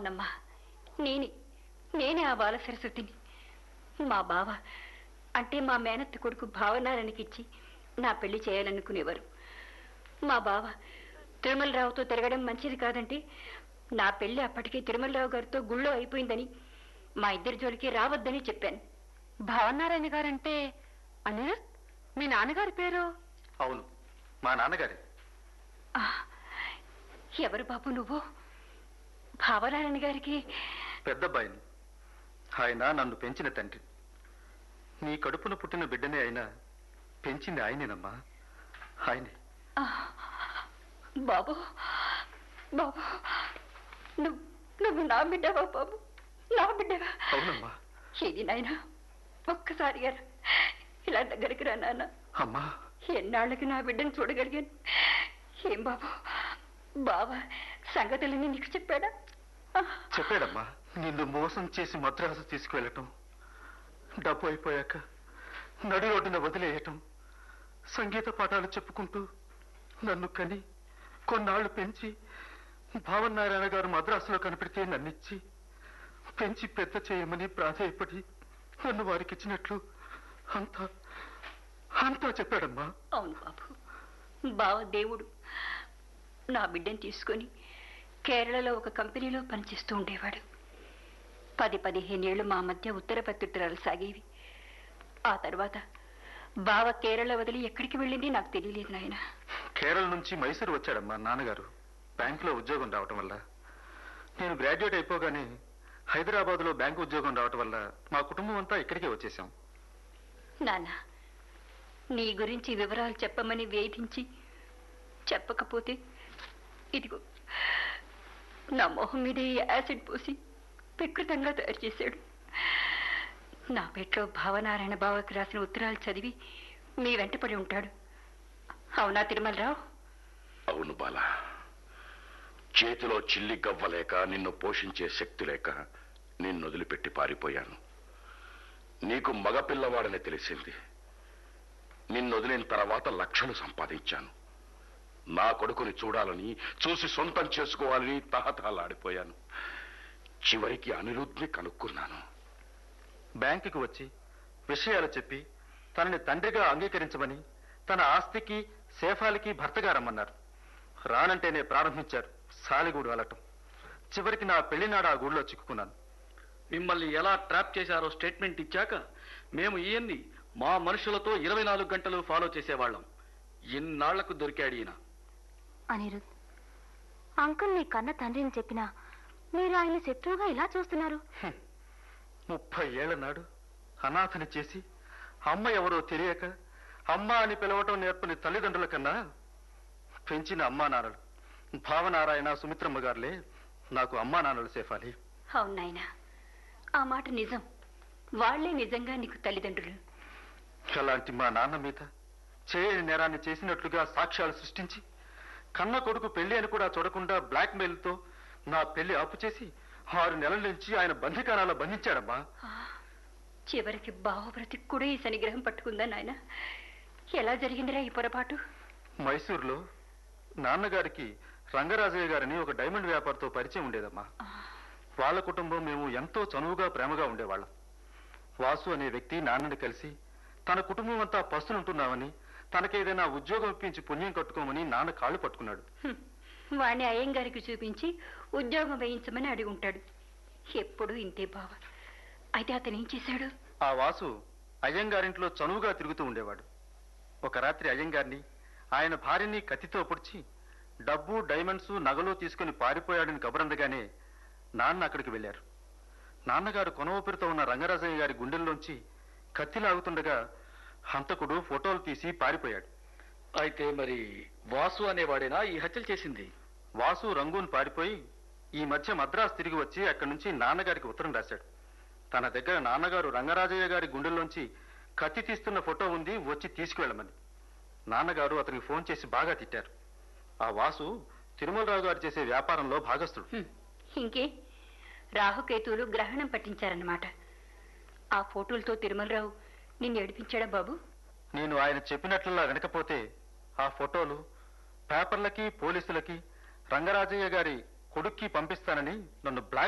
అవునమ్మా నేనే నేనే ఆ బాల సరస్వతిని మా బావ అంటే మా మేనత్త కొడుకు భావనారాయణకిచ్చి నా పెళ్లి చేయాలనుకునేవారు మా బావ తిరుమలరావుతో తిరగడం మంచిది కాదంటే నా పెళ్లి అప్పటికే తిరుమలరావు గారితో గుళ్ళో అయిపోయిందని మా ఇద్దరి జోలికి రావద్దని చెప్పాను భావనారాయణ గారంటే అనిరుద్ మీ నాన్నగారి పేరు అవును మా నాన్నగారే ఆ, ఎవరు బాబు నువ్వు భావనారాయణ గారికి పెద్దబ్బాయిని ఆయన నన్ను పెంచిన తండ్రి నీ కడుపున పుట్టిన బిడ్డనే అయినా పెంచింది ఆయనేనమ్మా ఆయనే ఆ, బాబు బాబు నువ్వు నువ్వు నా బిడ్డవా బాబు నా బిడ్డవా అవునమ్మా ఏది నాయనా ఒక్కసారి రా. ఇలా దగ్గరికి రా నాన్న అమ్మా ఎన్నాళ్ళకి నా బిడ్డను చూడగలిగాను ఏం బాబు బావా సంగతులని నీకు చెప్పాడా ఆ, చెప్పాడమ్మా నిన్ను మోసం చేసి మద్రాసు తీసుకువెళ్ళటం డబ్బు అయిపోయాక నడి రోడ్డున వదిలేయటం సంగీత పాఠాలు చెప్పుకుంటూ నన్ను కని కొన్నాళ్లు పెంచి భావనారాయణ గారు మద్రాసులో కనిపెడితే నన్నిచ్చి పెంచి పెద్ద చేయమని ప్రాధేయపడి నన్ను వారికి ఇచ్చినట్లు అంతా అంతా చెప్పాడమ్మా అవును బాబు బావ దేవుడు నా బిడ్డను తీసుకొని కేరళలో ఒక కంపెనీలో పనిచేస్తూ ఉండేవాడు పది పదిహేనేళ్లు మా మధ్య ఉత్తర ప్రత్యుత్తరాలు సాగేవి ఆ తర్వాత బావ కేరళ వదిలి ఎక్కడికి వెళ్ళింది నాకు తెలియలేదు నాయన కేరళ నుంచి మైసూరు వచ్చాడమ్మా నాన్నగారు బ్యాంకులో ఉద్యోగం రావటం వల్ల నేను గ్రాడ్యుయేట్ అయిపోగానే హైదరాబాద్లో బ్యాంకు ఉద్యోగం రావటం వల్ల మా కుటుంబం అంతా ఇక్కడికే వచ్చేసాం నాన్న నీ గురించి వివరాలు చెప్పమని వేధించి చెప్పకపోతే ఇదిగో నా మొహం మీద ఈ యాసిడ్ పోసి వికృతంగా తయారు చేశాడు నా పెట్లో భావనారాయణ బావకి రాసిన ఉత్తరాలు చదివి మీ వెంటపడి ఉంటాడు అవునా తిరుమలరావు అవును బాల చేతిలో చిల్లి గవ్వలేక నిన్ను పోషించే శక్తి లేక నిన్ను వదిలిపెట్టి పారిపోయాను నీకు మగపిల్లవాడని తెలిసింది నిన్ను వదిలిన తర్వాత లక్షలు సంపాదించాను నా కొడుకుని చూడాలని చూసి సొంతం చేసుకోవాలని తహతహలాడిపోయాను చివరికి అనిరుద్ని కనుక్కున్నాను బ్యాంకుకి వచ్చి విషయాలు చెప్పి తనని తండ్రిగా అంగీకరించమని తన ఆస్తికి సేఫాలకి భర్తగా రమ్మన్నారు రానంటేనే ప్రారంభించారు సాలిగూడు వెళ్ళటం చివరికి నా పెళ్లినాడు ఆ గూడులో చిక్కుకున్నాను మిమ్మల్ని ఎలా ట్రాప్ చేశారో స్టేట్మెంట్ ఇచ్చాక మేము ఈయన్ని మా మనుషులతో ఇరవై నాలుగు గంటలు ఫాలో చేసేవాళ్ళం ఇన్నాళ్లకు దొరికాడు ఈయన అనిరుద్ అంకుల్ నీ కన్న తండ్రిని చెప్పినా మీరు ఆయన శత్రువుగా ఇలా చూస్తున్నారు ముప్పై ఏళ్ల నాడు అనాథని చేసి అమ్మ ఎవరో తెలియక అమ్మ అని పిలవటం నేర్పని తల్లిదండ్రుల కన్నా పెంచిన అమ్మా నాన్నలు భావనారాయణ సుమిత్రమ్మ గారులే నాకు అమ్మా నాన్నలు సేఫాలి అవును నాయనా ఆ మాట నిజం వాళ్లే నిజంగా నీకు తల్లిదండ్రులు అలాంటి మా నాన్న మీద చేయని నేరాన్ని చేసినట్లుగా సాక్ష్యాలు సృష్టించి కన్న కొడుకు పెళ్లి అని కూడా చూడకుండా బ్లాక్ మెయిల్తో నా పెళ్లి ఆపు చేసి ఆరు నెలల నుంచి ఆయన బంధికారాల్లో బంధించాడమ్మా చివరికి బావ బ్రతికి కూడా ఈ శనిగ్రహం పట్టుకుందా నాయన ఎలా జరిగిందిరా ఈ పొరపాటు మైసూరులో నాన్నగారికి రంగరాజయ్య గారని ఒక డైమండ్ వ్యాపారితో పరిచయం ఉండేదమ్మా వాళ్ళ కుటుంబం మేము ఎంతో చనువుగా ప్రేమగా ఉండేవాళ్ళం వాసు అనే వ్యక్తి నాన్నని కలిసి తన కుటుంబం అంతా పస్తులుంటున్నామని తనకేదైనా ఉద్యోగం ఇప్పించి పుణ్యం కట్టుకోమని నాన్న కాళ్ళు పట్టుకున్నాడు హ్మ్. వాణ్ణి అయ్యంగారికి చూపించి ఉద్యోగం వేయించమని అడిగి ఉంటాడు ఎప్పుడు ఇంతే బావ అయితే అతను ఏం చేశాడు ఆ వాసు అయ్యంగారింట్లో చనువుగా తిరుగుతూ ఉండేవాడు ఒక రాత్రి అయ్యంగారిని ఆయన భార్యని కత్తితో పొడిచి డబ్బు డైమండ్స్ నగలు తీసుకుని పారిపోయాడని కబురందగానే నాన్న అక్కడికి వెళ్ళారు నాన్నగారు కొన ఊపిరితో ఉన్న రంగరాజయ్య గారి గుండెల్లోంచి కత్తి లాగుతుండగా హంతకుడు ఫోటోలు తీసి పారిపోయాడు అయితే మరి వాసు అనేవాడేనా ఈ హత్యలు చేసింది వాసు రంగూన్ పారిపోయి ఈ మధ్య మద్రాసు తిరిగి వచ్చి అక్కడి నుంచి నాన్నగారికి ఉత్తరం రాశాడు తన దగ్గర నాన్నగారు రంగరాజయ్య గారి గుండెల్లోంచి కత్తి తీస్తున్న ఫోటో ఉంది వచ్చి తీసుకువెళ్ళమని నాన్నగారు అతనికి ఫోన్ చేసి బాగా తిట్టారు ఆ వాసు తిరుమలరావు గారు చేసే వ్యాపారంలో భాగస్థుడు హ్మ్. ఇంకే రాహుకేతువులు గ్రహణం పట్టించారన్నమాట ఆ ఫోటోలతో తిరుమలరావు నిన్ను ఏడిపించాడా బాబు నేను ఆయన చెప్పినట్లులా వినకపోతే ఆ ఫోటోలు పేపర్లకి పోలీసులకి రంగరాజయ్య గారి కొడుక్కి పంపిస్తానని నన్ను బ్లాక్